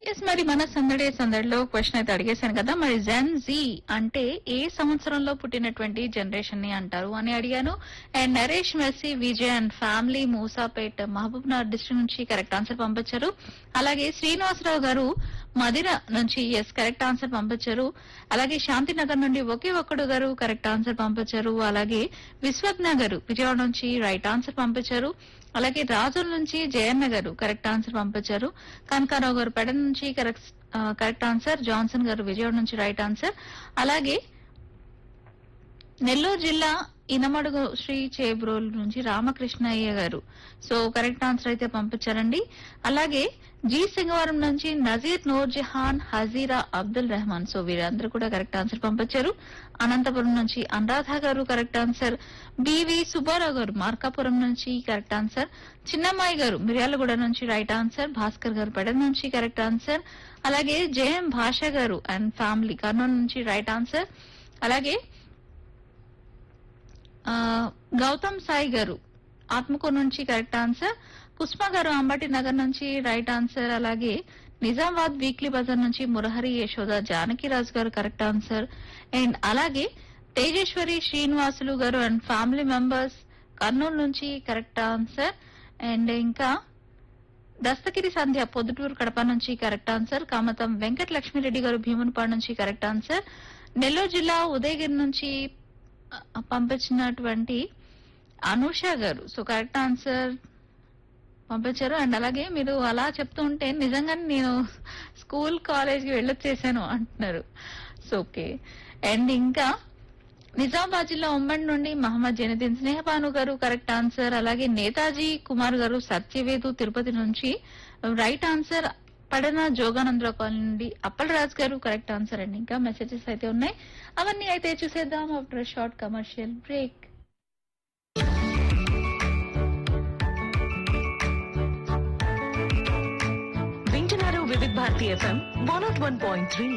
yes మరి మన సందడే సందడిలో క్వశ్చన్ అయితే అడిగేశాను కదా మరి జెన్ జీ అంటే ఏ సంవత్సరంలో పుట్టినటువంటి జనరేషన్ ని అంటారు అని అడిగాను and Naresh Messi Vijay and family Moosapet Mahbub Nagar district నుంచి కరెక్ట్ ఆన్సర్ పంపించారు అలాగే శ్రీనివాసరావు గారు మదిర నుంచి ఎస్ కరెక్ట్ ఆన్సర్ పంపించారు అలాగే శాంతినగర్ నుండి ఒకే ఒక్కడు గారు కరెక్ట్ ఆన్సర్ పంపించారు అలాగే విశ్వజ్ఞ గారు విజయవాడ నుంచి రైట్ ఆన్సర్ పంపించారు అలాగే రాజుల నుంచి జయన్న గారు కరెక్ట్ ఆన్సర్ పంపించారు కనకారావు గారు పెడ నుంచి కరెక్ట్ ఆ, కరెక్ట్ ఆన్సర్ జాన్సన్ గారు విజయవాడ నుంచి రైట్ ఆన్సర్ అలాగే నెల్లూరు జిల్లా ఇనమడుగు శ్రీ చేబ్రోల్ నుంచి రామకృష్ణయ్య గారు సో కరెక్ట్ ఆన్సర్ అయితే పంపించారండి అలాగే జి సింగవరం నుంచి నజీర్ నూర్ జహాన్ హజీరా అబ్దుల్ రెహమాన్ సో వీరందరూ కూడా కరెక్ట్ ఆన్సర్ పంపించారు అనంతపురం నుంచి అనురాధ గారు కరెక్ట్ ఆన్సర్ బివి సుబ్బారావు గారు మార్కాపురం నుంచి కరెక్ట్ ఆన్సర్ చిన్నమ్మాయి గారు మిర్యాలగూడ నుంచి రైట్ ఆన్సర్ భాస్కర్ గారు పెడ నుంచి కరెక్ట్ ఆన్సర్ అలాగే జేఎం భాష గారు అండ్ ఫ్యామిలీ కర్నూలు నుంచి రైట్ ఆన్సర్ అలాగే ఆ, గౌతమ్ సాయి గారు ఆత్మకూరు నుంచి కరెక్ట్ ఆన్సర్ పుష్ప గారు అంబటి నగర్ నుంచి రైట్ ఆన్సర్ అలాగే నిజామాబాద్ వీక్లీ బజార్ నుంచి మురహరి యశోద జానకిరాజు గారు కరెక్ట్ ఆన్సర్ అండ్ అలాగే తేజేశ్వరి శ్రీనివాసులు గారు అండ్ ఫ్యామిలీ మెంబర్స్ కర్నూలు నుంచి కరెక్ట్ ఆన్సర్ అండ్ ఇంకా దస్తగిరి సంధ్య పొద్దుటూరు కడప నుంచి కరెక్ట్ ఆన్సర్ కామతం వెంకట లక్ష్మీరెడ్డి గారు భీమునిపాడు నుంచి కరెక్ట్ ఆన్సర్ నెల్లూరు జిల్లా ఉదయగిరి నుంచి ఆ, పంపించినటువంటి Anusha garu so correct answer పంపించారు అండ్ అలాగే మీరు అలా చెప్తూ ఉంటే నిజంగానే నేను స్కూల్ కాలేజ్ కి వెళ్ళొచ్చేసాను అంటున్నారు సో ఓకే అండ్ ఇంకా నిజామాబాద్ జిల్లా ఉమ్మడి నుండి మహమ్మద్ జనదీన్ స్నేహపాను గారు కరెక్ట్ ఆన్సర్ అలాగే నేతాజీ కుమార్ గారు సత్యవేదు తిరుపతి నుంచి రైట్ ఆన్సర్ పడన జోగానందరావు కాలనీ నుండి అప్పల్ రాజ్ గారు కరెక్ట్ ఆన్సర్ అండి ఇంకా మెసేజెస్ అయితే ఉన్నాయి అవన్నీ అయితే చూసేద్దాం ఆఫ్టర్ షార్ట్ కమర్షియల్ బ్రేక్ వింటున్నారు Vividh Bharati FM one naught one point three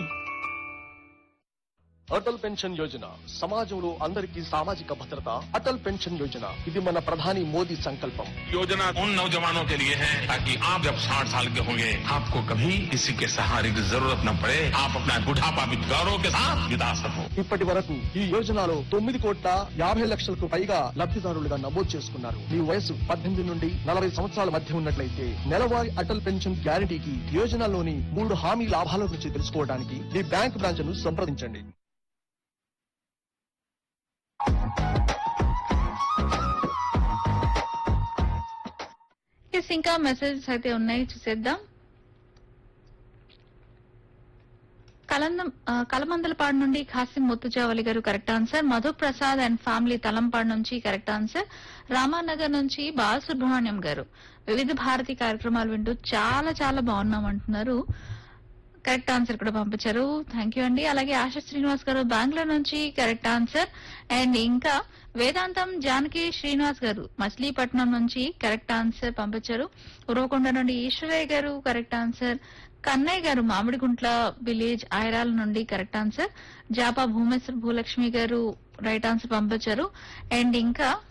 Atal pension Yojana సమాజంలో అందరికీ సామాజిక భద్రత అటల్ పెన్షన్ యోజన ఇది మన ప్రధాని మోదీ సంకల్పం योजना उन नौजवानों के लिए है ताकि आप जब 60 साल के होंगे आपको कभी किसी के सहारे की जरूरत न पड़े आप अपना बुढ़ापा भी गौरव के साथ बिता सको ఇప్పటి వరకు ఈ యోజనలో తొమ్మిది కోట్ల యాభై లక్షలకు పైగా లబ్ధిదారులుగా నమోదు చేసుకున్నారు మీ వయసు పద్దెనిమిది నుండి నలభై సంవత్సరాల మధ్య ఉన్నట్లయితే నెలవారీ అటల్ పెన్షన్ గ్యారంటీకి యోజనలోని మూడు హామీ లాభాల గురించి తెలుసుకోవడానికి మీ బ్యాంక్ బ్రాంచ్ ను సంప్రదించండి ఎస్ ఇంకా మెసేజెస్ అయితే ఉన్నాయి చూసేద్దాం కలందం ఆ, కలమందలపాడు నుండి Khasim Muttujavali garu correct answer Madhu Prasad and family Talampadu నుంచి కరెక్ట్ ఆన్సర్ రామానగర్ నుంచి బాలసుబ్రహ్మణ్యం గారు వివిధ భారతి కార్యక్రమాలు వింటూ చాలా చాలా బాగున్నాం అంటున్నారు కరెక్ట్ ఆన్సర్ కూడా పంపించారు థ్యాంక్ యూ అండి అలాగే ఆశా శ్రీనివాస్ గారు బెంగళూరు నుంచి కరెక్ట్ ఆన్సర్ అండ్ ఇంకా వేదాంతం జానకి శ్రీనివాస్ గారు మచిలీపట్నం నుంచి కరెక్ట్ ఆన్సర్ పంపించారు ఉరవకొండ నుండి ఈశ్వరయ్య గారు కరెక్ట్ ఆన్సర్ కన్నయ్య గారు మామిడిగుంట్ల విలేజ్ ఐరాల నుండి correct answer Japa Bhumeshwar Bhulakshmi garu right answer పంపించారు అండ్ ఇంకా